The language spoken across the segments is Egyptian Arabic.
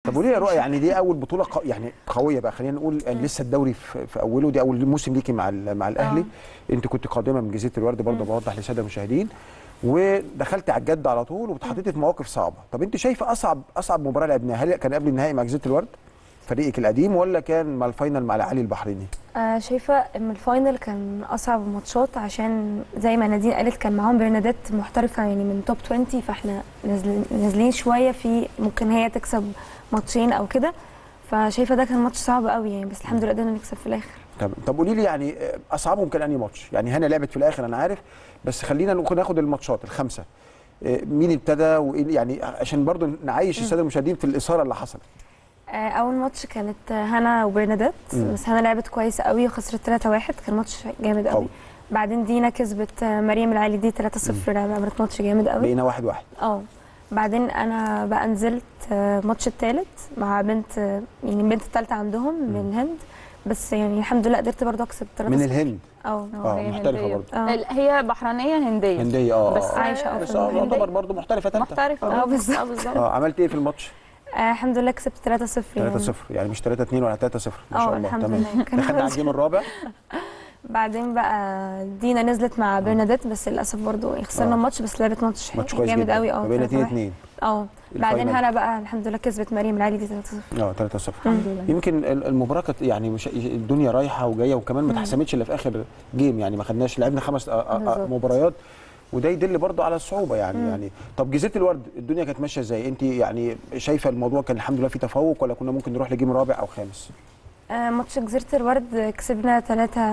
طب قولي لي يا رؤى يعني دي اول بطوله قو... يعني قويه بقى خلينا نقول يعني لسه الدوري في, في اوله دي اول موسم ليكي مع ال... مع الاهلي انت كنت قادمه من جزيره الورد برضه بوضح للساده المشاهدين ودخلت على الجد على طول واتحطيتي في مواقف صعبه طب انت شايفه اصعب اصعب مباراه لعبناها هل كان قبل النهائي مع جزيره الورد فريقك القديم ولا كان مع الفاينل مع العلي البحريني آه شايفه ان الفاينل كان اصعب ماتشات عشان زي ما نادين قالت كان معاهم برنادات محترفه يعني من توب 20 فاحنا نازلين نازلين شويه في ممكن هي تكسب ماتشين او كده فشايفه ده كان ماتش صعب قوي يعني بس الحمد لله قدرنا نكسب في الاخر طب طب قولي لي يعني اصعبهم كان انهي ماتش يعني هنا لعبت في الاخر انا عارف بس خلينا ناخد ناخد الماتشات الخمسه آه، مين ابتدى وايه يعني عشان برضو نعيش الساده المشاهدين في الاثاره اللي حصلت آه، اول ماتش كانت هنا وبرنادات مم. بس هنا لعبت كويس قوي وخسرت 3-1 كان ماتش جامد قوي. قوي بعدين دينا كسبت آه، مريم العلي دي 3-0 عملت ماتش جامد قوي بقينا واحد واحد اه بعدين انا بقى نزلت آه، ماتش التالت مع بنت آه، يعني البنت التالتة عندهم من الهند بس يعني الحمد لله قدرت برضه اكسب 3 من الهند اه اه هي محترفه هندية. برضو اه ال- هي بحرينيه هنديه هنديه اه بس آه. عايشة اه بس في اه الهند. يعتبر برضو محترفه ثالثه محترفه اه بالظبط. اه بالظبط اه عملت ايه في الماتش آه، الحمد لله كسبت 3-0 يعني 3 0 يعني مش 3 2 ولا 3 0 ما شاء اه الله الحمد تمام لله كان دخلنا على الجيم الرابع بعدين بقى دينا نزلت مع برنادات بس للاسف برضه خسرنا آه. الماتش بس لعبت ماتش ماتش كويس جامد جدا قوي اه بقينا 2 3-1. 2 اه بعدين الفاينل. هنا بقى الحمد لله كسبت مريم العلي دي 3-0 اه 3 0 الحمد لله يمكن ال- المباراه كانت يعني مش الدنيا رايحه وجايه وكمان ما اتحسمتش الا في اخر جيم يعني ما خدناش لعبنا خمس آه، آه، آه، بالظبط. مباريات وده يدل برضو على الصعوبه يعني مم. يعني طب جزيره الورد الدنيا كانت ماشيه ازاي انت يعني شايفه الموضوع كان الحمد لله في تفوق ولا كنا ممكن نروح لجيم رابع او خامس آه ماتش جزيره الورد كسبنا 3-1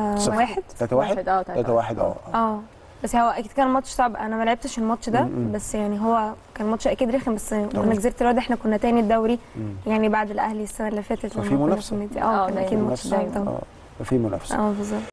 3 1 اه 3 1 اه اه بس هو اكيد كان ماتش صعب انا ما لعبتش الماتش ده مم. بس يعني هو كان ماتش اكيد رخم بس طبعا. كنا جزيره الورد احنا كنا تاني الدوري مم. يعني بعد الاهلي السنه اللي فاتت ففي لما كنا منافسة. في النادي. اه، اه كان دايما اكيد ماتش منافسة. صعب طبعا اه في منافسه اه بالظبط